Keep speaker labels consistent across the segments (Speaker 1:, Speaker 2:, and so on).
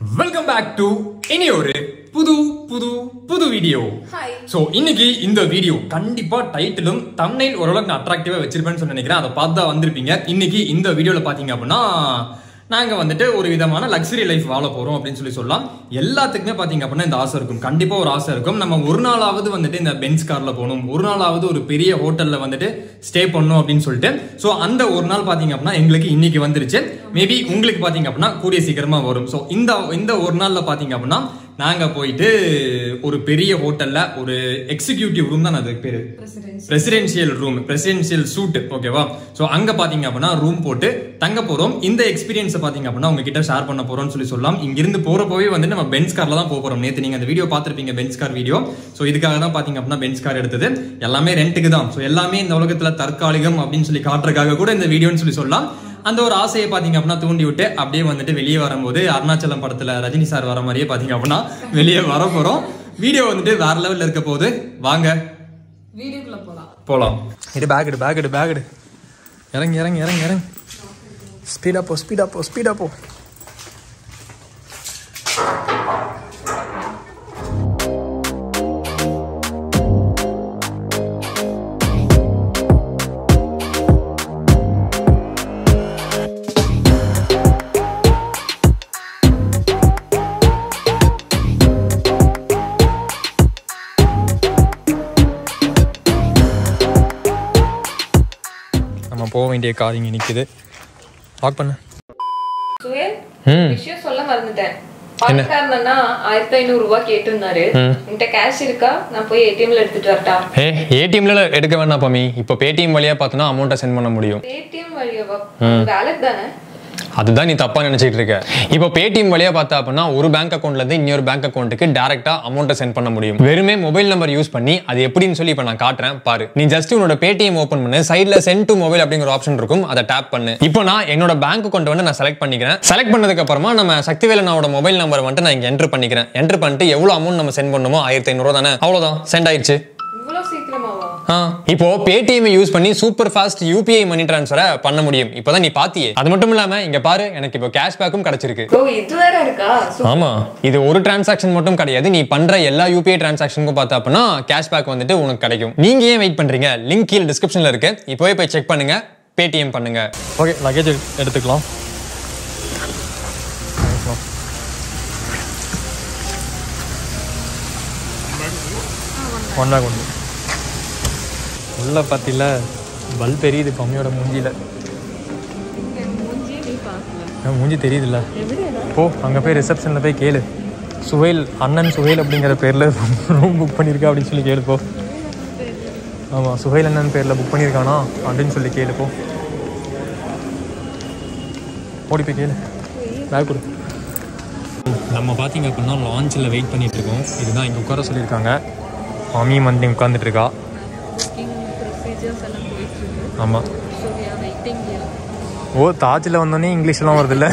Speaker 1: Welcome back to இனி ஒரு புது புது புது வீடியோ
Speaker 2: ஹாய்
Speaker 1: ஸோ இன்னைக்கு இந்த வீடியோ கண்டிப்பா டைட்டிலும் தம்னைல் ஓரளவுக்கு நான் அட்ராக்டிவா வச்சிருப்பேன்னு சொல்லி நினைக்கிறேன் அதை பார்த்து தான் வந்திருப்பீங்க இன்னைக்கு இந்த வீடியோல பாத்தீங்க அப்படின்னா நாங்க வந்துட்டு ஒரு விதமான லக்ஸரி லைஃப் வாழ போறோம் அப்படின்னு சொல்லி சொல்லலாம் எல்லாத்துக்குமே பாத்தீங்க அப்படின்னா இந்த ஆசை இருக்கும் கண்டிப்பா ஒரு ஆசை இருக்கும் நம்ம ஒரு நாளாவது வந்துட்டு இந்த பென்ஸ் கார்ல போகணும் ஒரு நாளாவது ஒரு பெரிய ஹோட்டல்ல வந்துட்டு ஸ்டே பண்ணணும் அப்படின்னு சொல்லிட்டு ஸோ அந்த ஒரு நாள் பாத்தீங்க அப்படின்னா எங்களுக்கு இன்னைக்கு வந்துருச்சு மேபி உங்களுக்கு பாத்தீங்க அப்படின்னா கூடிய சீக்கிரமா வரும் ஸோ இந்த இந்த ஒரு நாள்ல பாத்தீங்க அப்படின்னா நாங்க போயிட்டு ஒரு பெரிய ஹோட்டல்ல ஒரு எக்ஸிகியூட்டிவ் ரூம் தான் அதுக்கு பேரு பிரசிடென்சியல் ரூம் பிரசிடென்சியல் சூட் ஓகேவா ஸோ அங்க பாத்தீங்க அப்படின்னா ரூம் போட்டு தங்க போறோம் இந்த எக்ஸ்பீரியன்ஸை பாத்தீங்க அப்படின்னா உங்ககிட்ட ஷேர் பண்ண போறோம்னு சொல்லி சொல்லலாம் இங்கிருந்து போறப்போவே வந்து நம்ம பென்ஸ் கார்ல தான் போக போறோம் நேத்து நீங்க அந்த வீடியோ பார்த்திருப்பீங்க பென்ஸ் கார் வீடியோ ஸோ இதுக்காக தான் பாத்தீங்க அப்படின்னா பென்ஸ் கார் எடுத்தது எல்லாமே ரெண்டுக்கு தான் ஸோ எல்லாமே இந்த உலகத்துல தற்காலிகம் அப்படின்னு சொல்லி காட்டுறதுக்காக கூட இந்த வீடியோன்னு சொல்லி சொல்லலாம் அந்த ஒரு ஆசையை பாத்தீங்க அப்படின்னா தூண்டி விட்டு அப்படியே வந்துட்டு வெளியே வரும்போது அருணாச்சலம் படத்துல ரஜினி சார் வர மாதிரியே பாத்தீங்க அப்படின்னா வெளியே வர போறோம் வீடியோ வந்துட்டு வேற லெவல்ல இருக்க போகுது வாங்க
Speaker 2: வீடியோக்குள்ள போலாம்
Speaker 1: போலாம் இது பேக் எடு பேக் எடு பேக் எடு இறங்கி இறங்கி இறங்கி இறங்கி ஸ்பீடா போ ஸ்பீடா போ ஸ்பீடா போ நம்ம போக வேண்டிய கார் இங்கே நிற்குது லாக் பண்ணு
Speaker 2: சுயல்
Speaker 1: ம்
Speaker 2: விஷயம் சொல்ல மறந்துட்டேன் பணக்காரனா ஆயிரத்தி ஐநூறு ரூபாய் கேட்டிருந்தாரு என்கிட்ட கேஷ் இருக்கா நான் போய் ஏடிஎம்ல எடுத்துட்டு வரட்டா
Speaker 3: ஏ ஏடிஎம்ல எடுக்க வேணாம் பாமி இப்போ பேடிஎம் வழியா பார்த்தோன்னா அமௌண்ட்டை சென்ட் பண்ண முடியும்
Speaker 2: பேடிஎம் வழியாவா வேலட் தானே
Speaker 3: அதுதான் நீ தப்பா நினைச்சிட்டு இருக்க இப்போ பேடிஎம் வழியா பார்த்தா அப்படின்னா ஒரு பேங்க் அக்கௌண்ட்ல இருந்து இன்னொரு பேங்க் அக்கௌண்ட்டுக்கு டேரக்டா அமௌண்ட்டை சென்ட் பண்ண முடியும் வெறுமே மொபைல் நம்பர் யூஸ் பண்ணி அது எப்படின்னு சொல்லி இப்போ நான் காட்டுறேன் பாரு நீ ஜஸ்ட் உன்னோட பேடிஎம் ஓப்பன் பண்ணு சைட்ல சென்ட் டு மொபைல் அப்படிங்கிற ஆப்ஷன் இருக்கும் அதை டேப் பண்ணு இப்போ நான் என்னோட பேங்க் அக்கௌண்ட் வந்து நான் செலக்ட் பண்ணிக்கிறேன் செலக்ட் பண்ணதுக்கு அப்புறமா நம்ம சக்திவேலனோட மொபைல் நம்பர் வந்துட்டு நான் இங்க என்டர் பண்ணிக்கிறேன் என்டர் பண்ணிட்டு எவ்வளவு அமௌண்ட் நம்ம சென்ட் பண்ணுமோ ஆயிரத்தி ஐநூறு தானே அவ்வளவுதான் சென்ட் ஆயிடுச்சு
Speaker 2: இவ்வளவு சீக்கிரமாவா
Speaker 3: ஆ, இப்போ பேடிஎம் யூஸ் பண்ணி சூப்பர் ஃபாஸ்ட் யூபிஐ மணி ட்ரான்ஸ்ஃபரை பண்ண முடியும் இப்போதான் நீ பாத்தியே அது மட்டும் இல்லாம இங்க பாரு எனக்கு இப்போ கேஷ்பேக்கும் கிடைச்சிருக்கு
Speaker 2: ஓ இது வேற இருக்கா சு-
Speaker 3: ஆமா இது ஒரு டிரான்சாக்ஷன் மட்டும் கிடையாது நீ பண்ற எல்லா யூபிஐ டிரான்சாக்ஷனுக்கும் பார்த்தா அப்படின்னா கேஷ்பேக் வந்துட்டு உனக்கு கிடைக்கும் நீங்க ஏன் வெயிட் பண்றீங்க லிங்க் கீழே டிஸ்கிரிப்ஷன்ல இருக்கு இப்போவே போய் செக் பண்ணுங்க பேடிஎம் பண்ணுங்க
Speaker 1: ஓகே லக்கேஜ் எடுத்துக்கலாம் ஒன் பேக் ஒன்று உள்ள பார்த்தில பல்ப் எரியுது பம்மியோட மூஞ்சியில் என் மூஞ்சி தெரியுதுல்ல போ அங்கே போய் ரிசப்ஷனில் போய் கேளு சுவைல் அண்ணன் சுவைல் அப்படிங்கிற பேரில் ரூம் புக் பண்ணியிருக்கா அப்படின்னு சொல்லி கேளு போ ஆமாம் சுவைல் அண்ணன் பேரில் புக் பண்ணியிருக்கானா அப்படின்னு சொல்லி கேளு போ ஓடி போய் கேளு பேக் கொடு நம்ம பார்த்தீங்க அப்படின்னா லான்ச்சில் வெயிட் பண்ணிட்டு இருக்கோம் இதுதான் இங்கே உட்கார சொல்லியிருக்காங்க மாமியும் வந்து உட்காந்துட்டு இருக்கா ஆமாம் ஓ தாஜில் வந்தோடனே இங்கிலீஷ்லாம் வருதுல்ல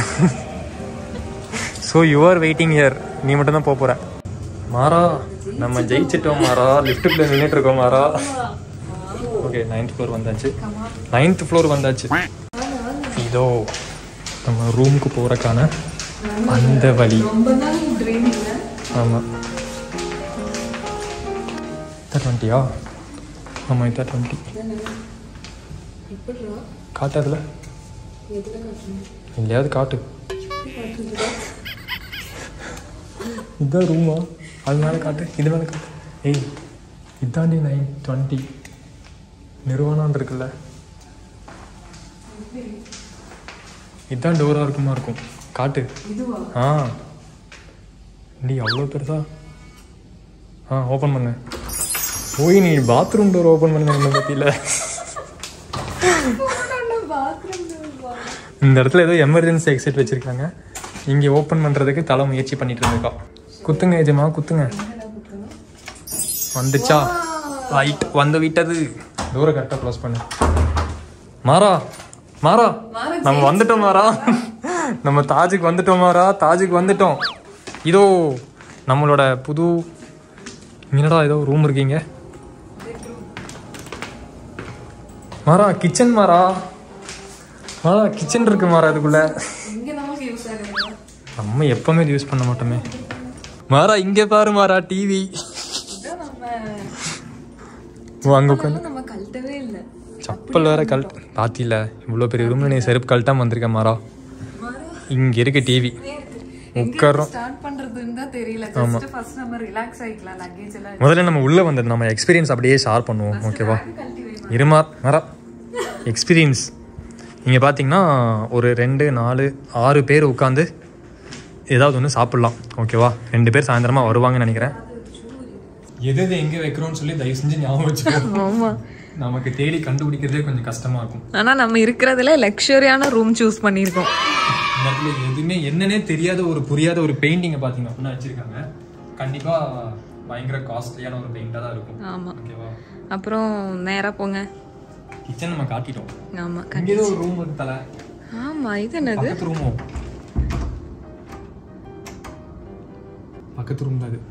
Speaker 1: ஸோ யுவர் வெயிட்டிங் இயர் நீ மட்டும் தான் போக போகிற மாறா நம்ம ஜெயிச்சிட்டோம் மாறா லிஃப்ட்டுக்குள்ள நின்றுட்டு இருக்கோம் மாறா ஓகே நைன்த் ஃப்ளோர் வந்தாச்சு நைன்த் ஃப்ளோர் வந்தாச்சு இதோ நம்ம ரூமுக்கு போகிறக்கான அந்த வழி ஆமாம் இதான் டுவெண்ட்டியா ஆமாம் இதான் டுவெண்ட்டி காட்டாதுல இல்லையாவது காட்டு இதுதான் ரூமா அது மேலே காட்டு இது மேலே காட்டு ஏய் இதாண்டி நைன் டுவெண்ட்டி நிறுவனம் இருக்குல்ல இதான் டோராக இருக்குமா இருக்கும் காட்டு ஆ நீ அவ்வளோ பெருசா ஆ ஓப்பன் பண்ணு போய் நீ பாத்ரூம் டோர் ஓப்பன் பண்ண என்ன பற்றியில் இந்த இடத்துல ஏதோ எமர்ஜென்சி எக்ஸிட் வச்சிருக்காங்க இங்கே ஓப்பன் பண்ணுறதுக்கு தலை முயற்சி பண்ணிட்டு இருந்திருக்கா குத்துங்க எஜமா குத்துங்க வந்துச்சா ரைட் வந்து விட்டது டோரை கரெக்டாக க்ளோஸ் பண்ணு மாறா மாறா நம்ம வந்துட்டோம் மாறா நம்ம தாஜுக்கு வந்துட்டோம் மாறா தாஜுக்கு வந்துட்டோம் இதோ நம்மளோட புது என்னடா ஏதோ ரூம் இருக்கீங்க மாறா கிச்சன் மாறா மாறா கிச்சன் இருக்கு மாறா அதுக்குள்ள
Speaker 2: இங்க நமக்கு யூஸ் ஆகுது
Speaker 1: நம்ம நம்ம எப்பவுமே இது யூஸ் பண்ண மாட்டோமே மாறா இங்க பாரு மாறா டிவி அங்க உட்காந்து
Speaker 2: நம்ம கழட்டவே இல்ல
Speaker 1: சப்பல் வேற கல் பாத்தில இவ்வளோ பெரிய ரூம்ல நீ செருப்பு கழட்டாம வந்திருக்க மாறா இங்க இருக்கு டிவி உட்காரோம்
Speaker 2: ஸ்டார்ட் பண்றதுன்னு தான் தெரியல ஜஸ்ட் ஃபர்ஸ்ட் நம்ம ரிலாக்ஸ் ஆயிக்கலாம் லக்கேஜ் எல்லாம்
Speaker 1: முதல்ல நம்ம உள்ள வந்தது நம்ம எக்ஸ்பீரியன்ஸ் அப்படியே ஷேர் பண்ணுவோம் ஓகேவா இருமா மரா எக்ஸ்பீரியன்ஸ் நீங்கள் பார்த்தீங்கன்னா ஒரு ரெண்டு நாலு ஆறு பேர் உட்காந்து ஏதாவது ஒன்று சாப்பிட்லாம் ஓகேவா ரெண்டு பேர் சாயந்தரமாக வருவாங்கன்னு நினைக்கிறேன் எது எது எங்கே வைக்கிறோம்னு சொல்லி தயவு செஞ்சு ஞாபகம் வச்சுக்கோ
Speaker 2: ஆமா
Speaker 1: நமக்கு தேடி கண்டுபிடிக்கிறதே கொஞ்சம் கஷ்டமாக இருக்கும்
Speaker 2: ஆனா நம்ம இருக்கிறதுல லக்ஸரியான ரூம் சூஸ் பண்ணிருக்கோம்
Speaker 1: இந்த இடத்துல எதுவுமே என்னன்னே தெரியாத ஒரு புரியாத ஒரு பெயிண்டிங்கை பார்த்தீங்க அப்படின்னா வச்சுருக்காங்க கண்டிப்பாக பயங்கர காஸ்ட்லியான ஒரு பெயிண்டாக தான் இருக்கும்
Speaker 2: ஆமா
Speaker 1: ஓகேவா
Speaker 2: அப்புறம் நேரா போங்க
Speaker 1: கிச்சன் நம்ம காட்டிட்டோம்
Speaker 2: ஆமா
Speaker 1: இங்கே ஏதோ ஒரு ரூம் இருக்கு தலை
Speaker 2: ஆமா இது என்னது
Speaker 1: பக்கத்து ரூமோ பக்கத்து ரூம் தான் அது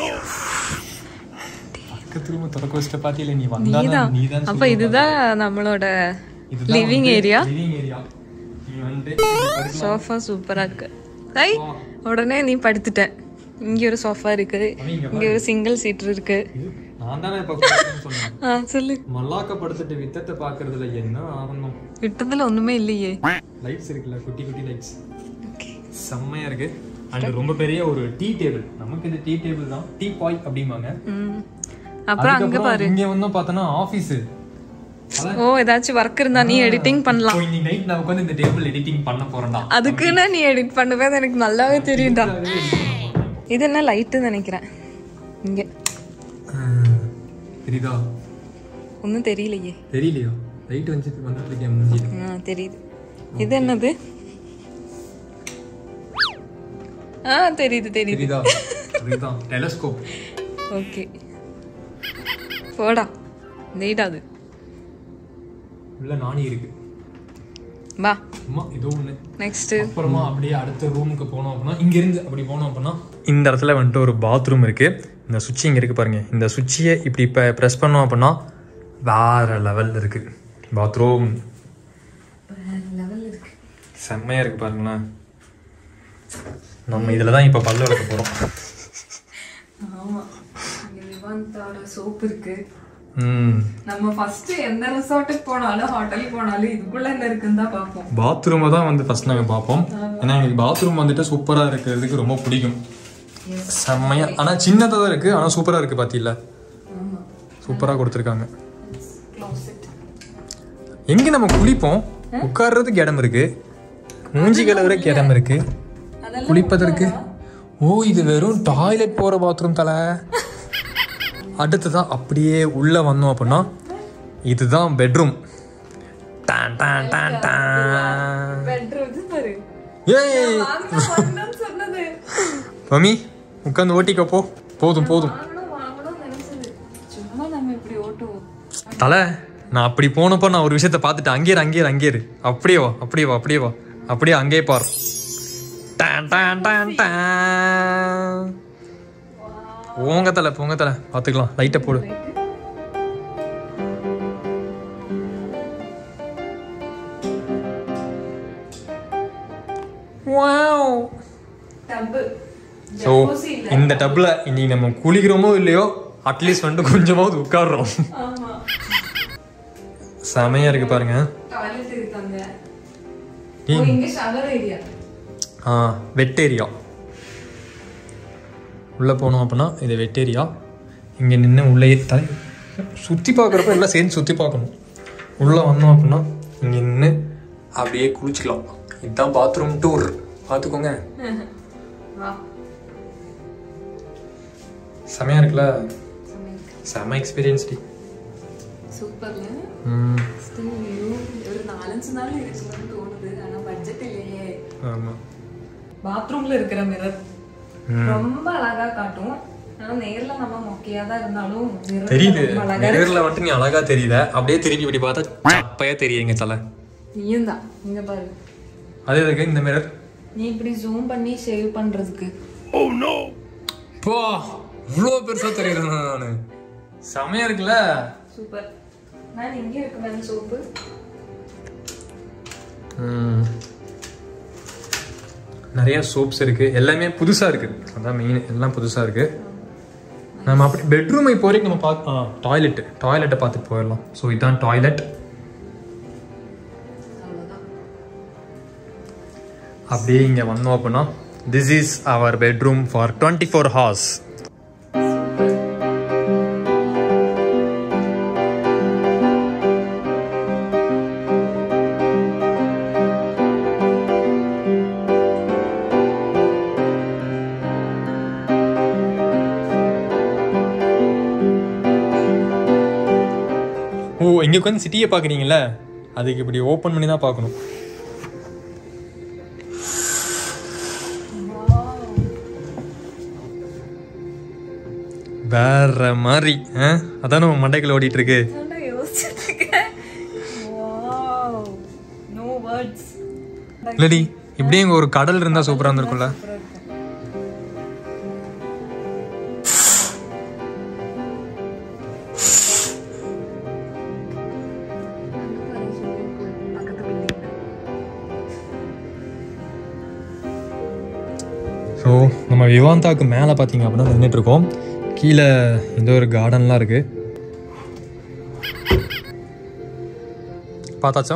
Speaker 1: பக்கத்து ரூம் திறக்க வச்சுட்டு பாத்தியில நீ வந்தா
Speaker 2: நீதான்
Speaker 1: நீ தான்
Speaker 2: அப்ப இதுதான் நம்மளோட லிவிங் ஏரியா
Speaker 1: லிவிங் ஏரியா நீ வந்து இங்க படுக்கலாம்.
Speaker 2: சோஃபா சூப்பரா இருக்கு ஐ உடனே நீ படுத்துட்ட இங்க ஒரு சோஃபா இருக்கு இங்க ஒரு சிங்கிள் சீட் இருக்கு
Speaker 1: இது நான் தானே இப்ப படுக்கணும்னு சொன்னேன்
Speaker 2: ஆ சொல்லு
Speaker 1: மல்லாக்க படுத்துட்டு வித்தத்தை பாக்குறதுல என்ன ஆகணும்
Speaker 2: விட்டதுல ஒண்ணுமே இல்லையே
Speaker 1: லைட்ஸ் இருக்குல்ல குட்டி குட்டி லைட்ஸ் செம்மையா இருக்கு அண்ட் ரொம்ப பெரிய ஒரு டீ டேபிள் நமக்கு இது டீ டேபிள் தான் டீ பாய் அப்படிம்பாங்க
Speaker 2: ம். அப்புறம் அங்க பாரு
Speaker 1: இங்க வந்து பார்த்தோன்னா ஆபீஸ்
Speaker 2: ஓ ஏதாச்சும் ஒர்க் இருந்தா நீ எடிட்டிங் பண்ணலாம்
Speaker 1: இன்னைக்கு நைட் நான் உட்காந்து இந்த டேபிள் எடிட்டிங் பண்ண போறேன்டா
Speaker 2: அதுக்குன்னு நீ எடிட் பண்ணுவேன் எனக்கு நல்லாவே தெரியும்டா இது என்ன லைட்டு நினைக்கிறேன் இங்க
Speaker 1: தெரியுதா
Speaker 2: ஒன்றும் தெரியலையே
Speaker 1: தெரியலையோ லைட் வந்து வந்துட்டு இருக்கேன் மூஞ்சி
Speaker 2: ஆ தெரியுது இது என்னது ஆ தெரியுது தெரியுது
Speaker 1: தெரியுதா அதுதான் டெலஸ்கோப்
Speaker 2: ஓகே போடா நெய்டாது
Speaker 1: உள்ள நாணி இருக்கு
Speaker 2: வா
Speaker 1: சும்மா ஏதோ ஒண்ணு
Speaker 2: நெக்ஸ்ட்
Speaker 1: அப்புறமா அப்படியே அடுத்த ரூமுக்கு போனோம் அப்படின்னா இங்க இருந்து அப்படி போனோம் அப்படின்னா இந்த இடத்துல வந்துட்டு ஒரு பாத்ரூம் இருக்கு இந்த சுவிட்ச் இங்க இருக்கு பாருங்க இந்த சுவிட்சையை இப்படி இப்போ ப்ரெஸ் பண்ணோம் அப்படின்னா வேற லெவல் இருக்கு பாத்ரூம் செம்மையா இருக்கு பாருங்களேன் நம்ம இதுல தான் இப்போ பல்லு விளக்க போறோம்
Speaker 2: ஆமா இங்க விவாந்தோட சோப் இருக்கு
Speaker 1: ம்
Speaker 2: நம்ம ஃபர்ஸ்ட் எந்த ரிசார்ட்டுக்கு போனாலும் ஹோட்டலுக்கு போனாலும் இதுக்குள்ள என்ன இருக்குன்னு தான் பார்ப்போம்
Speaker 1: பாத்ரூமை தான் வந்து ஃபர்ஸ்ட் நாங்கள் பார்ப்போம் ஏன்னா எங்களுக்கு பாத்ரூம் வந்துட்டு சூப்பராக இருக்கிறதுக்கு ரொம்ப பிடிக்கும் செம்மையா ஆனால் சின்னதாக தான் இருக்குது ஆனால் சூப்பராக இருக்குது பார்த்தீங்களா
Speaker 2: ஆமா
Speaker 1: சூப்பராக கொடுத்துருக்காங்க
Speaker 2: க்ளோசெட்
Speaker 1: எங்கே நம்ம குளிப்போம் உட்கார்றதுக்கு இடம் இருக்கு மூஞ்சி கழுவுறதுக்கு இடம் இருக்கு குளிப்பதற்கு ஓ இது வெறும் டாய்லெட் போகிற பாத்ரூம் தலை அடுத்ததான் அப்படியே உள்ளே வந்தோம் அப்படின்னா இதுதான் பெட்ரூம் டான் டான் டான் டான்
Speaker 2: பெட்ரூம் இது பாரு
Speaker 1: ஏய்
Speaker 2: வாங்கணும் சொன்னது
Speaker 1: மம்மி உட்காந்து ஓட்டிக்க போ போதும் போதும்
Speaker 2: வாங்கணும் வாங்கணும்னு நினைச்சது சும்மா நம்ம இப்படி ஓட்டுவோம்
Speaker 1: தலை நான் அப்படி போனப்போ நான் ஒரு விஷயத்த பார்த்துட்டு அங்கேயே இரு, அங்கேயே இரு, அங்கேயே இரு. அப்படியே வா அப்படியே வா அப்படியே வா அப்படியே அங்கேயே பார் டான் டான் டான் டான் போங்க தலை போங்க தலை பார்த்துக்கலாம் லைட்டை போடு வாவ்
Speaker 2: டப்பு
Speaker 1: ஸோ இந்த டப்பில் இன்னைக்கு நம்ம குளிக்கிறோமோ இல்லையோ அட்லீஸ்ட் வந்துட்டு கொஞ்சமாவது உட்காடுறோம்
Speaker 2: ஆமா
Speaker 1: செமையா இருக்கு பாருங்க
Speaker 2: டாய்லெட் இருக்காங்க
Speaker 1: ஏய்.
Speaker 2: ஓ இங்க ஷவர் ஏரியா
Speaker 1: ஆ வெட் ஏரியா உள்ளே போனோம் அப்படின்னா இது வெட் ஏரியா இங்கே நின்று உள்ளே தலை சுற்றி பார்க்குறப்ப எல்லாம் சேர்ந்து சுற்றி பார்க்கணும் உள்ளே வந்தோம் அப்படின்னா இங்கே நின்று அப்படியே குளிச்சுக்கலாம் இதுதான் பாத்ரூம் டூர் பார்த்துக்கோங்க
Speaker 2: வா
Speaker 1: செமையாக இருக்குல்ல செம எக்ஸ்பீரியன்ஸ் டி
Speaker 2: சூப்பர்ல
Speaker 1: ம்
Speaker 2: ஸ்டில் வியூ ஒரு நாலஞ்சு நாள் இருக்குன்னு தோணுது ஆனா பட்ஜெட் இல்லையே
Speaker 1: ஆமாம்
Speaker 2: பாத்ரூம்ல இருக்கிற மிரர் ரொம்ப அழகா காட்டும் ஆனா நேர்ல நம்ம மொக்கையா தான் இருந்தாலும் mirror
Speaker 1: தெரியுது
Speaker 2: ரொம்ப அழகா
Speaker 1: நேரில் வந்துட்டு நீ அழகா தெரியுத அப்படியே திருப்பி இப்படி பார்த்தா சப்பையா தெரியுங்க தலை
Speaker 2: நீயும் தான் இங்க பாரு
Speaker 1: அதே இருக்கு இந்த மிரர்
Speaker 2: நீ இப்படி ஜூம் பண்ணி சேவ் பண்றதுக்கு
Speaker 1: போ இவ்வளோ பெருசா தெரியுது நான் செமையா இருக்குல்ல
Speaker 2: சூப்பர் நான் இங்க இருக்கு மேம் சோப்பு
Speaker 1: நிறைய சோப்ஸ் இருக்கு எல்லாமே புதுசா இருக்கு அதான் மெயின் எல்லாம் புதுசா இருக்கு நம்ம அப்படி பெட்ரூம் இப்போ வரைக்கும் நம்ம பார்த்து ஆ டாய்லெட் டாய்லெட்டை பார்த்துட்டு போயிடலாம் ஸோ இதுதான் டாய்லெட் அப்படியே இங்கே வந்தோம் அப்படின்னா this is our bedroom for twenty four hours ஓ இங்கே உட்காந்து சிட்டியை பார்க்குறீங்களே அதுக்கு இப்படி ஓப்பன் பண்ணி தான் பார்க்கணும் வேற மாதிரி ஆ? அதான் நம்ம மண்டைக்குள்ள ஓடிட்டு இருக்கு
Speaker 2: நான் யோசிச்சுட்டு இருக்கேன் வாவ் நோ வேர்ட்ஸ்
Speaker 1: இல்லடி இப்படியே இங்க ஒரு கடல் இருந்தா சூப்பரா இருந்திருக்கும்ல ஸோ நம்ம விவாந்தாக்கு மேலே பார்த்தீங்க அப்படின்னா நின்றுட்டு இருக்கோம் கீழே இந்த ஒரு கார்டன்லாம் இருக்கு பார்த்தாச்சா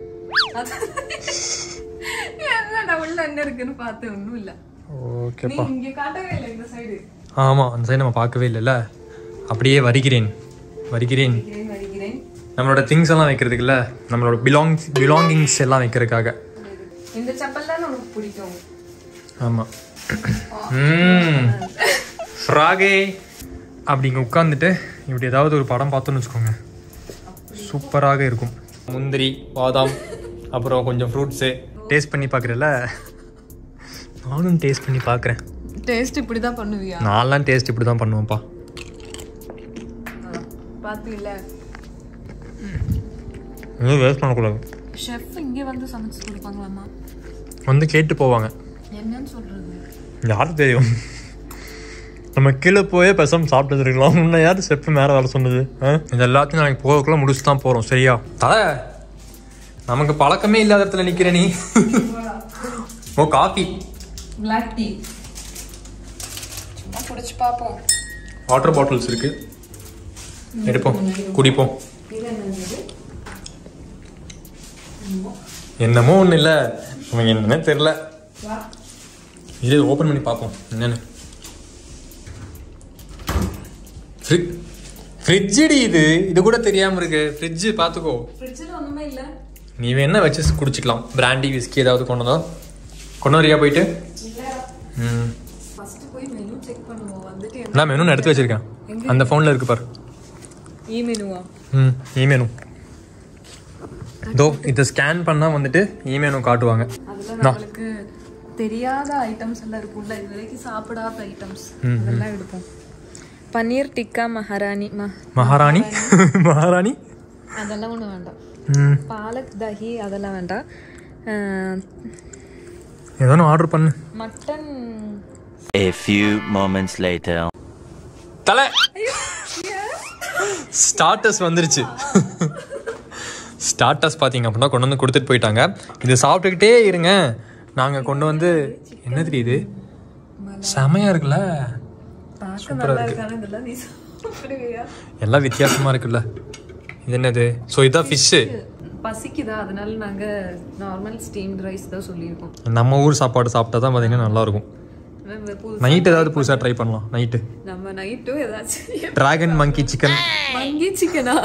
Speaker 2: நான் உள்ள என்ன இருக்குன்னு பார்த்தேன் ஒண்ணும் இல்ல
Speaker 1: ஓகேப்பா
Speaker 2: நீ இங்க காட்டவே இல்லை இந்த சைடு
Speaker 1: ஆமாம் அந்த சைடு நம்ம பார்க்கவே இல்லைல்ல அப்படியே வருகிறேன் வருகிறேன்
Speaker 2: வருகிறேன் வருகிறேன்
Speaker 1: நம்மளோட திங்ஸ் எல்லாம் வைக்கிறதுக்குல்ல நம்மளோட பிலாங்ஸ் பிலாங்கிங்ஸ் எல்லாம் வைக்கிறதுக்காக
Speaker 2: இந்த செப்பல் தான் உனக்கு பிடிக்கும்
Speaker 1: ஆமாம் ம் ஃப்ராகே அப்படிங்க உட்காந்துட்டு இப்படி ஏதாவது ஒரு படம் பார்த்தோன்னு வச்சுக்கோங்க சூப்பராக இருக்கும் முந்திரி பாதாம் அப்புறம் கொஞ்சம் ஃப்ரூட்ஸு டேஸ்ட் பண்ணி பார்க்குறல நானும் டேஸ்ட் பண்ணி பார்க்குறேன்
Speaker 2: டேஸ்ட் இப்படி தான் பண்ணுவியா
Speaker 1: நான்லாம் டேஸ்ட் இப்படி தான் பண்ணுவேன்ப்பா
Speaker 2: பார்த்து இல்ல
Speaker 1: எதுவும் வேஸ்ட் பண்ணக்கூடாது
Speaker 2: ஷெஃப் இங்கே வந்து சமைச்சு கொடுப்பாங்களாமா
Speaker 1: வந்து கேட்டு போவாங்க
Speaker 2: என்னன்னு சொல்றது
Speaker 1: யாருக்கு தெரியும் நம்ம கீழே போயே பேசாம சாப்பிட்டு இருக்கலாம் முன்ன யார் ஸ்டெப்பு மேலே வர சொன்னது ஆ? இது எல்லாத்தையும் நாளைக்கு போகக்குள்ள முடிச்சு தான் போகிறோம் சரியா தலை நமக்கு பழக்கமே இல்லாத இடத்துல நிற்கிற நீ ஓ காஃபி
Speaker 2: பிளாக் டீ சும்மா குடிச்சு பார்ப்போம்
Speaker 1: வாட்டர் பாட்டில்ஸ் இருக்கு எடுப்போம் குடிப்போம்
Speaker 2: இது என்னது
Speaker 1: என்னமோ ஒன்றும் இல்லை அவங்க என்னன்னே தெரில இது ஓப்பன் பண்ணி பார்ப்போம் என்னன்னு ஃப்ரிட்ஜுடி இது இது கூட தெரியாம இருக்கு ஃப்ரிட்ஜு பார்த்துக்கோ
Speaker 2: ஃப்ரிட்ஜில் ஒன்றுமே இல்லை
Speaker 1: நீ வேணா வச்சு குடிச்சிக்கலாம் பிராண்டி விஸ்கி ஏதாவது கொண்டு வந்தா கொண்டு வரியா போயிட்டு
Speaker 2: இல்லை
Speaker 1: ம்
Speaker 2: ஃபர்ஸ்ட் போய் மெனு செக் பண்ணுவோம் வந்துட்டு
Speaker 1: நான் மெனு எடுத்து வச்சிருக்கேன் அந்த ஃபோனில் இருக்கு பாரு
Speaker 2: இ மெனுவா
Speaker 1: ம் இமெனு தோ இதை ஸ்கேன் பண்ணால் வந்துட்டு இமெனு காட்டுவாங்க
Speaker 2: அதில் நம்மளுக்கு தெரியாத ஐட்டம்ஸ் எல்லாம் இருக்கும்ல இது வரைக்கும் சாப்பிடாத ஐட்டம்ஸ் அதெல்லாம் எடுப்போம் பன்னீர் டிக்கா மகாராணி ம
Speaker 1: மகாராணி மகாராணி
Speaker 2: அதெல்லாம் ஒன்றும் வேண்டாம்
Speaker 1: ம்
Speaker 2: பாலக் தஹி அதெல்லாம் வேண்டாம் அஹ்,
Speaker 1: ஏதோ ஒன்று ஆர்டர் பண்ணு
Speaker 2: mutton
Speaker 4: A few moments later.
Speaker 1: தலை ஸ்டார்டர்ஸ் வந்துருச்சு ஸ்டார்டர்ஸ் பார்த்தீங்க அப்படின்னா கொண்டு வந்து கொடுத்துட்டு போயிட்டாங்க இது சாப்பிட்டுக்கிட்டே இருங்க நாங்கள் கொண்டு வந்து என்ன தெரியுது செமையா இருக்குல்ல
Speaker 2: பார்க்க நல்லா இருக்கான இதெல்லாம் நீ சாப்பிடுவியா
Speaker 1: எல்லாம் வித்தியாசமா இருக்குல்ல இது என்னது ஸோ இதுதான் ஃபிஷ்ஷு
Speaker 2: பசிக்குதா அதனால நாங்க நார்மல் ஸ்டீம்ட் ரைஸ் தான் சொல்லியிருக்கோம்
Speaker 1: நம்ம ஊர் சாப்பாடு சாப்பிட்டா தான் பார்த்தீங்கன்னா நல்லா இருக்கும்
Speaker 2: நம்ம புதுசா-
Speaker 1: நைட் ஏதாவது புதுசாக ட்ரை பண்ணலாம் நைட்டு
Speaker 2: நம்ம நைட்டும் ஏதாச்சும்
Speaker 1: டிராகன் மங்கி சிக்கன்
Speaker 2: மங்கி சிக்கனா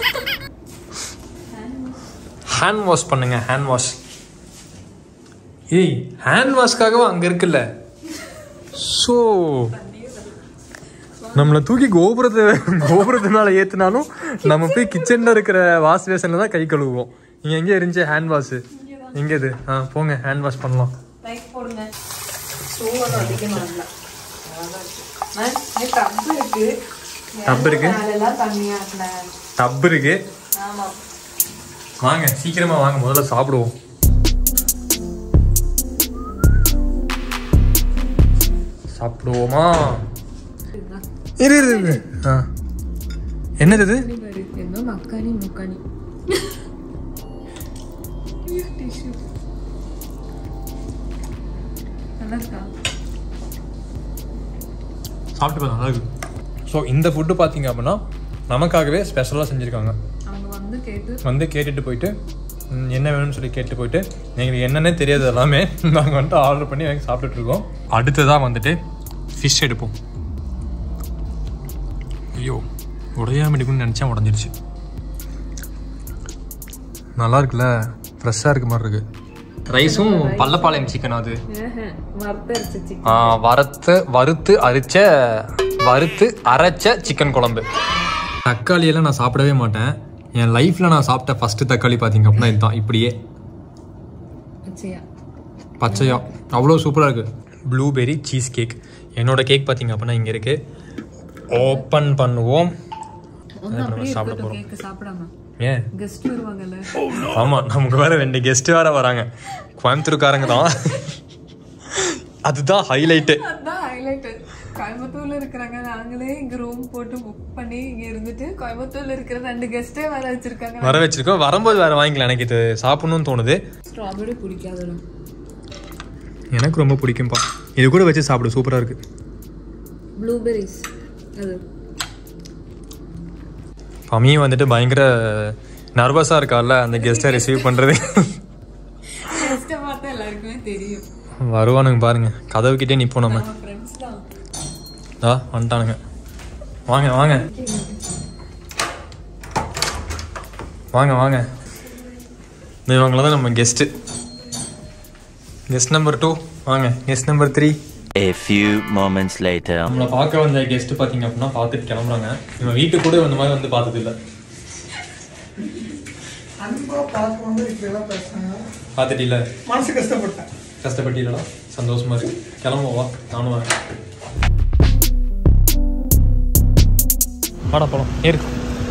Speaker 1: ஹேண்ட் வாஷ் பண்ணுங்க ஹேண்ட் வாஷ் ஏய் ஹேண்ட் வாஷ்க்காகவே அங்க இருக்குல்ல ஸோ நம்மளை தூக்கி கோபுரத்தை கோபுரத்தினால ஏத்துனாலும் நம்ம போய் கிச்சன்ல இருக்கிற வாஷ் பேசன்ல தான் கை கழுவுவோம் இங்க எங்க இருந்துச்சு ஹேண்ட் வாஷ் எங்க இது ஆ போங்க ஹேண்ட் வாஷ் பண்ணலாம்
Speaker 2: லைக் போடுங்க சூவரம் அதிகமாக இல்லை டப்பு இருக்கு
Speaker 1: டப் இருக்கு
Speaker 2: அதெல்லாம் தண்ணியாக்கல
Speaker 1: டப் இருக்கு
Speaker 2: ஆமா
Speaker 1: வாங்க சீக்கிரமா வாங்க முதல்ல சாப்பிடுவோம் சாப்பிடுவோமா இரு இரு, இரு ஆ என்னது இது
Speaker 2: பாரு என்ன மக்கானி முக்கானி நல்லா இருக்கா
Speaker 3: சாப்பிட்டு பார்த்தா நல்லா இருக்கு ஸோ இந்த ஃபுட்டு பார்த்தீங்க அப்படின்னா நமக்காகவே ஸ்பெஷலாக செஞ்சுருக்காங்க
Speaker 2: அவங்க வந்து கேட்டு
Speaker 3: வந்து கேட்டுட்டு போயிட்டு ம், என்ன வேணும்னு சொல்லி கேட்டு போயிட்டு எங்களுக்கு என்னன்னே தெரியாது எல்லாமே நாங்கள் வந்துட்டு ஆர்டர் பண்ணி வாங்கி சாப்பிட்டுட்டு இருக்கோம் அடுத்ததாக வந்துட்டு ஃபிஷ் எடுப்போம் ஐயோ உடையாம எடுக்கணும்னு நினச்சா உடஞ்சிருச்சு நல்லா இருக்குல்ல ஃப்ரெஷ்ஷாக இருக்க மாதிரி இருக்கு ரைஸும் பல்லப்பாளையம் சிக்கன் அது
Speaker 2: வறுத்தரிச்சு
Speaker 3: ஆ, வறுத்து வறுத்து அரிச்ச வறுத்து அரைச்ச சிக்கன் குழம்பு தக்காளி எல்லாம் நான் சாப்பிடவே மாட்டேன் என் லைஃப்ல நான் சாப்பிட்ட ஃபர்ஸ்ட் தக்காளி பார்த்தீங்க அப்படின்னா இதுதான் இப்படியே
Speaker 2: பச்சையா
Speaker 3: பச்சையா அவ்வளோ சூப்பராக இருக்கு ப்ளூபெரி சீஸ் கேக் என்னோட கேக் பார்த்தீங்க அப்படின்னா இங்கே இருக்கு ஓப்பன் பண்ணுவோம்
Speaker 2: ஒன்று அப்படியே
Speaker 3: சாப்பிட
Speaker 2: இருக்கட்டும்
Speaker 3: போறோம்.
Speaker 2: கேக்கு சாப்பிடாம
Speaker 3: ஏன்
Speaker 2: கெஸ்ட் வருவாங்கல்ல
Speaker 3: ஆமாம் நமக்கு வேற ரெண்டு கெஸ்ட் வேற வராங்க கோயம்புத்தூர்காரங்க தான் அதுதான் ஹைலைட்டு
Speaker 2: அதான் ஹைலைட் கோயம்புத்தூர்ல இருக்கிறாங்க நாங்களே இங்க ரூம் போட்டு புக் பண்ணி இங்க இருந்துட்டு கோயம்புத்தூர்ல இருக்கிற ரெண்டு கெஸ்டே வர வச்சிருக்காங்க
Speaker 3: வர வச்சிருக்கோம் வரும்போது வேற வாங்கிக்கலாம் எனக்கு இது சாப்பிடணும்னு தோணுது
Speaker 2: ஸ்ட்ராபெரி பிடிக்காதுல
Speaker 3: எனக்கு ரொம்ப பிடிக்கும்பா இது கூட வச்சு சாப்பிடு சூப்பராக இருக்கு
Speaker 2: ப்ளூபெரிஸ் அது
Speaker 3: பமியும் வந்துட்டு பயங்கர நர்வஸாக இருக்கால அந்த கெஸ்ட்டை ரிசீவ் பண்ணுறது
Speaker 2: கெஸ்ட்டை பார்த்தா எல்லாருக்குமே தெரியும்
Speaker 3: வருவானுங்க பாருங்க கதவுக்கிட்டே நிற்போம் நம்ம
Speaker 2: நம்ம ஃப்ரெண்ட்ஸ் தான்
Speaker 3: ஆ வந்துட்டானுங்க வாங்க வாங்க வாங்க வாங்க இவங்கள தான் நம்ம கெஸ்ட்டு கெஸ்ட் நம்பர் டூ வாங்க guest number three
Speaker 4: A few moments later.
Speaker 3: நம்மளை பார்க்க வந்த கெஸ்ட் பார்த்தீங்க அப்படின்னா பார்த்துட்டு கிளம்புறாங்க இவன் வீட்டுக்கு கூட இந்த மாதிரி வந்து பார்த்தது இல்லை
Speaker 5: அன்பா பார்க்கணும் இப்படியெல்லாம் பேசுறாங்க
Speaker 3: பார்த்துட்டில்ல
Speaker 5: மனசு கஷ்டப்பட்டேன்
Speaker 3: கஷ்டப்பட்டீங்களா சந்தோஷமா இருக்கு கிளம்புவா நானும் வரேன் வாடா போலாம் ஏறு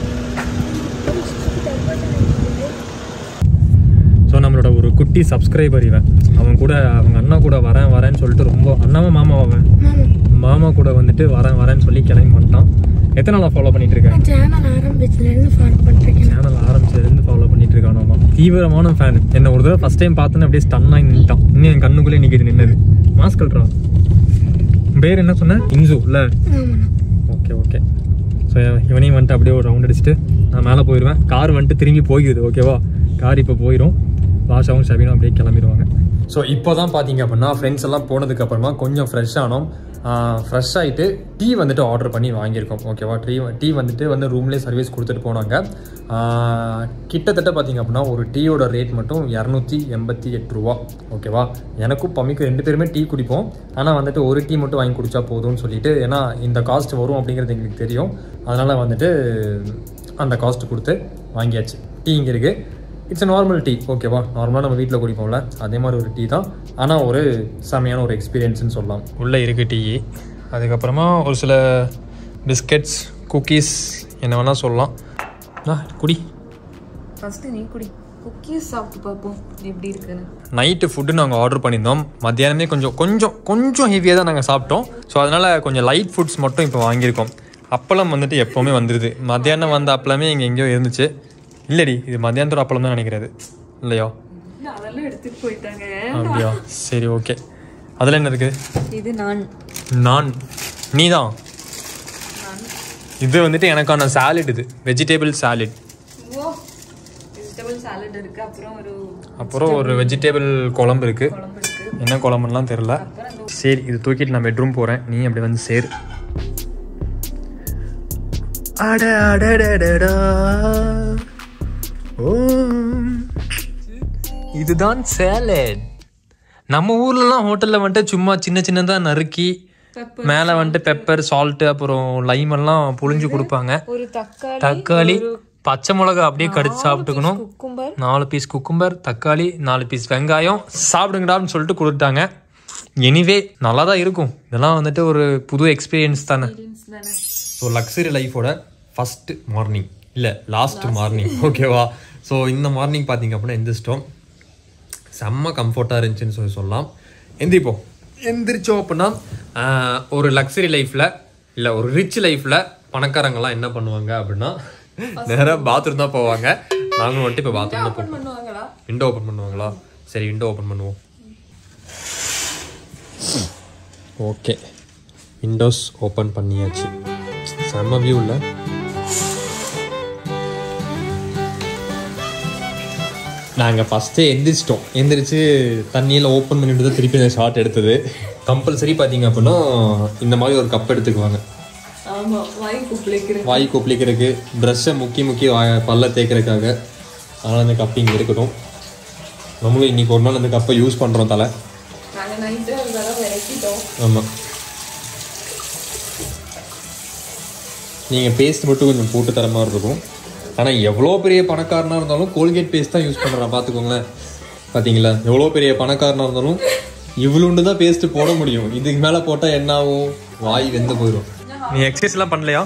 Speaker 3: ஸோ நம்மளோட ஒரு குட்டி சப்ஸ்கிரைபர் இவன் அவன் கூட அவங்க அண்ணா கூட வரேன் வரேன்னு சொல்லிட்டு ரொம்ப அண்ணாவா மாமா அவன் மாமா கூட வந்துட்டு வரேன் வரேன்னு சொல்லி கிளம்பி வந்துட்டான் எத்தனை நாளாக ஃபாலோ பண்ணிட்டு இருக்கேன்
Speaker 6: சேனல் ஆரம்பிச்சதுலேருந்து ஃபாலோ பண்ணிருக்கேன்
Speaker 3: சேனல் ஆரம்பிச்சதுலேருந்து ஃபாலோ பண்ணிட்டு இருக்கானாமா தீவிரமான ஃபேன் என்ன ஒரு தடவை ஃபர்ஸ்ட் டைம் பார்த்தோன்னே அப்படியே ஸ்டன் ஆகி நின்ட்டான் இன்னும் என் கண்ணுக்குள்ளே நிற்கிது நின்னது மாஸ்க் கல்றா பேர் என்ன சொன்ன இன்சு இல்லை ஓகே ஓகே ஸோ இவனையும் வந்துட்டு அப்படியே ஒரு ரவுண்ட் அடிச்சுட்டு நான் மேலே போயிடுவேன் கார் வந்துட்டு திரும்பி போயிடுது ஓகேவா கார் இப்போ போயிடும் பாஷாவும் ஷபினும் அப்படியே கிளம்பிடுவாங்க ஸோ இப்போ தான் பார்த்தீங்க அப்படின்னா ஃப்ரெண்ட்ஸ் எல்லாம் போனதுக்கு அப்புறமா கொஞ்சம் ஃப்ரெஷ் ஆனோம் ஃப்ரெஷ் ஆகிட்டு டீ வந்துட்டு ஆர்டர் பண்ணி வாங்கியிருக்கோம் ஓகேவா டீ டீ வந்துட்டு வந்து ரூம்லேயே சர்வீஸ் கொடுத்துட்டு போனாங்க ஆஹ், கிட்டத்தட்ட பார்த்தீங்க அப்படின்னா ஒரு டீயோட ரேட் மட்டும் இரநூத்தி எண்பத்தி எட்டு ரூபா ஓகேவா எனக்கும் பம்மிக்கும் ரெண்டு பேருமே டீ குடிப்போம் ஆனால் வந்துட்டு ஒரு டீ மட்டும் வாங்கி குடிச்சா போதும்னு சொல்லிட்டு ஏன்னா இந்த காஸ்ட் வரும் அப்படிங்கிறது எங்களுக்கு தெரியும் அதனால் வந்துட்டு அந்த காஸ்ட் கொடுத்து வாங்கியாச்சு டீ இங்கே இருக்குது இட்ஸ் a நார்மல் டீ ஓகேவா நார்மலாக நம்ம வீட்டில் குடிப்போம்ல அதே மாதிரி ஒரு டீ தான் ஆனால் ஒரு செமையான ஒரு எக்ஸ்பீரியன்ஸ்னு சொல்லலாம் உள்ளே இருக்குது டீ அதுக்கப்புறமா ஒரு சில பிஸ்கெட்ஸ் குக்கீஸ் என்ன வேணால் சொல்லலாம் ஆ, குடி
Speaker 2: ஃபர்ஸ்ட் நீ குடி குக்கீஸ் சாப்பிட்டு பார்ப்போம் எப்படி இருக்குன்னு
Speaker 3: நைட்டு ஃபுட்டு நாங்கள் ஆர்டர் பண்ணியிருந்தோம் மத்தியானமே கொஞ்சம் கொஞ்சம் கொஞ்சம் ஹெவியாக தான் நாங்கள் சாப்பிட்டோம் ஸோ அதனால் கொஞ்சம் லைட் ஃபுட்ஸ் மட்டும் இப்போ வாங்கியிருக்கோம் அப்பளம் வந்துட்டு எப்போவுமே வந்துடுது மத்தியானம் வந்த அப்பளமே இங்கே எங்கேயோ இருந்துச்சு இல்லடி இது மத்தியானத்தோட அப்பளம் தான் நினைக்கிறது இல்லையா
Speaker 2: இல்ல, அதெல்லாம் எடுத்துட்டு போயிட்டாங்க
Speaker 3: அப்படியா சரி ஓகே அதில் என்ன இருக்குது
Speaker 2: இது நான்
Speaker 3: நான் நீ தான் இது வந்துட்டு எனக்கான சாலட் இது வெஜிடேபிள் சாலட்
Speaker 2: ஓ வெஜிடபிள் சாலட் இருக்கு அப்புறம் ஒரு
Speaker 3: அப்புறம் ஒரு வெஜிடேபிள் குழம்பு இருக்குது
Speaker 2: குழம்பு இருக்கு
Speaker 3: என்ன குழம்புலாம் தெரில சரி இது தூக்கிட்டு நான் பெட்ரூம் போகிறேன் நீ அப்படி வந்து சேரு அட அடடடடா. ஓ. இதுதான் சேலட் நம்ம ஊர்லலாம் ஹோட்டலில் வந்துட்டு சும்மா சின்ன சின்னதாக நறுக்கி மேலே வந்துட்டு பெப்பர் சால்ட்டு அப்புறம் லைம் எல்லாம் புழிஞ்சு கொடுப்பாங்க
Speaker 2: ஒரு தக்காளி
Speaker 3: தக்காளி பச்சை மிளகா அப்படியே கடிச்சு சாப்பிட்டுக்கணும்
Speaker 2: குக்கும்பர்
Speaker 3: நாலு பீஸ் குக்கும்பர் தக்காளி நாலு பீஸ் வெங்காயம் சாப்பிடுங்கடான்னு சொல்லிட்டு கொடுத்தாங்க எனிவே நல்லா தான் இருக்கும் இதெல்லாம் வந்துட்டு ஒரு புது எக்ஸ்பீரியன்ஸ் தானே
Speaker 2: தானே
Speaker 3: ஸோ லக்ஸரி லைஃபோட ஃபஸ்ட்டு மார்னிங் இல்லை லாஸ்ட் மார்னிங் ஓகேவா ஸோ இந்த மார்னிங் பார்த்தீங்க அப்படின்னா எந்திரிச்சிட்டோம் செம்ம கம்ஃபர்ட்டாக இருந்துச்சுன்னு சொல்லி சொல்லலாம் எந்திரிப்போம் எந்திரிச்சோம் அப்படின்னா ஆஹ், ஒரு லக்ஸரி லைஃப்பில் இல்லை ஒரு ரிச் லைஃப்பில் பணக்காரங்கெல்லாம் என்ன பண்ணுவாங்க அப்படின்னா நேராக பாத்ரூம் தான் போவாங்க நாங்களும் வந்துட்டு இப்போ பாத்ரூம் தான் போவோம்
Speaker 2: பண்ணுவாங்களா
Speaker 3: விண்டோ ஓப்பன் பண்ணுவாங்களா சரி விண்டோ ஓப்பன் பண்ணுவோம்
Speaker 1: ஓகே விண்டோஸ் ஓப்பன் பண்ணியாச்சு செம்ம வியூ இல்லை நாங்கள் ஃபஸ்ட்டே எந்திரிச்சிட்டோம் எந்திரிச்சு தண்ணியில் ஓப்பன் பண்ணிட்டு தான் திருப்பி அந்த ஷார்ட் எடுத்தது கம்பல்சரி பார்த்தீங்க அப்படின்னா இந்த மாதிரி ஒரு கப் எடுத்துக்குவாங்க
Speaker 2: ஆமா வாய் குப்பிளிக்கிற
Speaker 1: வாய் கொப்பளிக்கிறதுக்கு ப்ரஷ்ஷை முக்கி முக்கி வாய பல்ல தேய்க்கிறதுக்காக அதனால் அந்த கப் இங்கே இருக்கட்டும் நம்மளும் இன்னைக்கு ஒரு நாள் அந்த கப்பை யூஸ் பண்ணுறோம் தலை
Speaker 2: நாங்க நைட்டு ஒரு தடவை இறக்கிட்டோம்
Speaker 1: ஆமாம் நீங்கள் பேஸ்ட் மட்டும் கொஞ்சம் போட்டு தர மாதிரி இருக்கும் ஆனால் எவ்வளோ பெரிய பணக்காரனாக இருந்தாலும் கோல்கேட் பேஸ்ட் தான் யூஸ் பண்ணுறான் பார்த்துக்கோங்களேன் பார்த்தீங்களா எவ்வளோ பெரிய பணக்காரனாக இருந்தாலும் இவ்வளோண்டு தான் பேஸ்ட்டு போட முடியும் இதுக்கு மேலே போட்டால் என்ன ஆகும் வாய் வெந்து போயிடும் நீ எக்ஸசைஸ்லாம் பண்ணலையா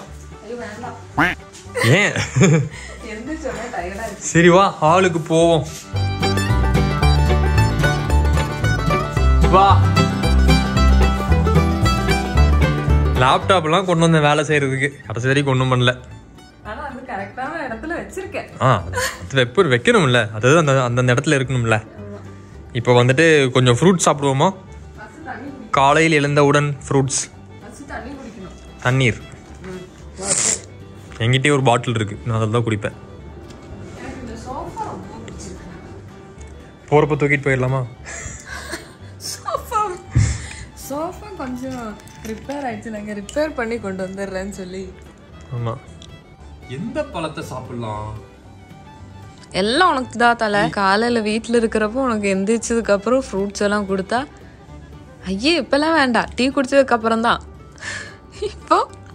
Speaker 1: ஏன்
Speaker 2: எந்திரிச்சோடனே டயர்டா இருக்கு
Speaker 1: சரி வா ஹாலுக்கு போவோம் வா லேப்டாப்லாம் கொண்டு வந்த வேலை செய்யறதுக்கு கடைசி வரைக்கும் ஒன்றும் பண்ணல
Speaker 2: ஆனா அது கரெக்டான இடத்துல வச்சிருக்கேன்
Speaker 1: ஆ அது வெப்ப வைக்கணும்ல அதாவது அந்த அந்தந்த இடத்துல இருக்கணும்ல இப்போ வந்துட்டு கொஞ்சம் ஃப்ரூட்ஸ் சாப்பிடுவோமா காலையில் எழுந்தவுடன் ஃப்ரூட்ஸ்
Speaker 2: ஃபர்ஸ்ட் தண்ணி குடிக்கணும்
Speaker 1: தண்ணீர் என்கிட்டயே ஒரு பாட்டில் இருக்கு நான் அதில் தான் குடிப்பேன்
Speaker 2: எனக்கு இந்த சோஃபா ரொம்ப பிடிச்சிருக்கு
Speaker 1: போகிறப்ப தூக்கிட்டு போயிடலாமா
Speaker 2: சோஃபா சோஃபா கொஞ்சம் ரிப்பேர் ஆயிடுச்சு நாங்க ரிப்பேர் பண்ணி கொண்டு வந்துடுறேன்னு சொல்லி
Speaker 1: ஆமாம் எந்த பழத்தை சாப்பிடலாம்
Speaker 2: எல்லாம் உனக்கு தான் தலை காலையில வீட்ல இருக்கிறப்போ உனக்கு எந்திரிச்சதுக்கு அப்புறம் ஃப்ரூட்ஸ் எல்லாம் கொடுத்தா ஐயே இப்பெல்லாம் வேண்டாம் டீ குடிச்சதுக்கு அப்புறம் தான் இப்போ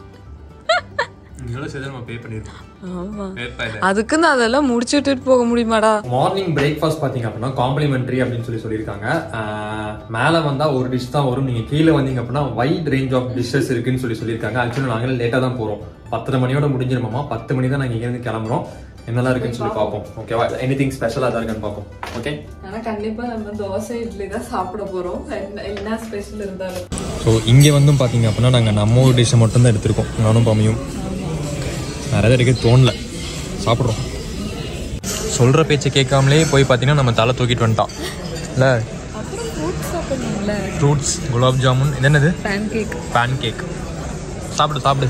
Speaker 1: இதோட சேர்த்து நம்ம பே பண்ணிருக்கோம்
Speaker 2: ஆமா
Speaker 1: பே
Speaker 2: அதுக்கு நான் அதெல்லாம் முடிச்சு விட்டுட்டு போக முடியுமாடா
Speaker 1: மார்னிங் பிரேக்ஃபாஸ்ட் பார்த்தீங்க அப்படின்னா காம்ப்ளிமெண்ட்ரி அப்படின்னு சொல்லி சொல்லியிருக்காங்க ஆஹ் மேலே வந்தால் ஒரு டிஷ் தான் வரும் நீங்கள் கீழே வந்தீங்க அப்படின்னா வைட் ரேஞ்ச் ஆஃப் டிஷ்ஷஸ் இருக்குன்னு சொல்லி சொல்லியிருக்காங்க ஆக்சுவலி நாங்களே லேட்டாக தான் போகிறோம் பத்தரை மணியோட முடிஞ்சிருமாமா பத்து மணி தான் நாங்கள் இங்கேருந்து கிளம்புறோம் என்னெல்லாம் இருக்குன்னு சொல்லி பார்ப்போம் ஓகேவா எனி திங் ஸ்பெஷலாக தான் இருக்கான்னு பார்ப்போம் ஓகே
Speaker 2: ஆனா கண்டிப்பா நம்ம தோசை இட்லி தான் சாப்பிட போறோம் என்ன- என்ன ஸ்பெஷல் இருந்தாலும்
Speaker 1: ஸோ இங்கே வந்தும் பார்த்தீங்க அப்படின்னா நாங்கள் நம்ம ஒரு டிஷ்ஷை மட்டும் தான் எடுத்திருக்கோம் நானும் பாமியும் வேறு எதாவது எடுக்க தோணல சாப்பிட்றோம் சொல்கிற பேச்சை கேட்காமலே போய் பார்த்தீங்கன்னா நம்ம தலை தூக்கிட்டு வந்துட்டான் இல்லை
Speaker 2: அப்புறம் ஃப்ரூட்ஸ் சாப்பிடணும்ல
Speaker 1: ஃப்ரூட்ஸ் குலாப் ஜாமுன் இது என்னது
Speaker 2: பேன் கேக்
Speaker 1: பேன் கேக் சாப்பிடு சாப்பிடு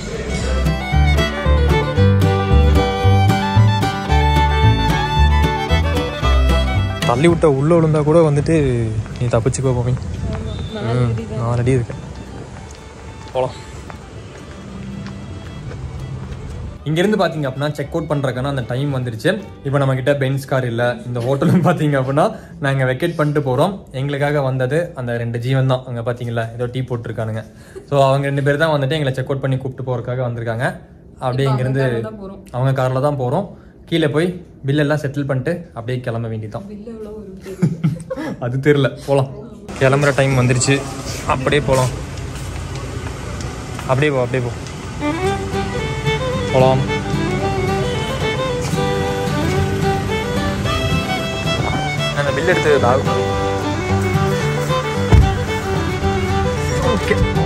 Speaker 1: தள்ளி விட்ட உள்ள விழுந்தா கூட வந்துட்டு நீ தப்பிச்சுக்கோ போமி ம், நான் ரெடி இருக்கேன் போகலாம் இங்கேருந்து பார்த்தீங்க அப்படின்னா செக் அவுட் பண்ணுறதுக்கான அந்த டைம் வந்துருச்சு இப்போ நம்ம கிட்ட பென்ஸ் கார் இல்லை இந்த ஹோட்டலும் பார்த்தீங்க அப்படின்னா நாங்கள் வெக்கேட் பண்ணிட்டு போகிறோம் எங்களுக்காக வந்தது அந்த ரெண்டு ஜீவன் தான் அங்கே பார்த்தீங்களா ஏதோ டீ போட்டிருக்கானுங்க ஸோ அவங்க ரெண்டு பேர் தான் வந்துட்டு எங்களை செக் அவுட் பண்ணி கூப்பிட்டு போகிறதுக்காக வந்திருக்காங்க அப்படியே இங்கேருந்து அவங்க காரில் தான் போகிறோம் கீழே போய் பில் எல்லாம் செட்டில் பண்ணிட்டு அப்படியே கிளம்ப வேண்டியதான் அது தெரியல போகலாம் கிளம்புற டைம் வந்துருச்சு அப்படியே போகலாம் அப்படியே போ அப்படியே போ போகலாம் அந்த பில் எடுத்து ஓகே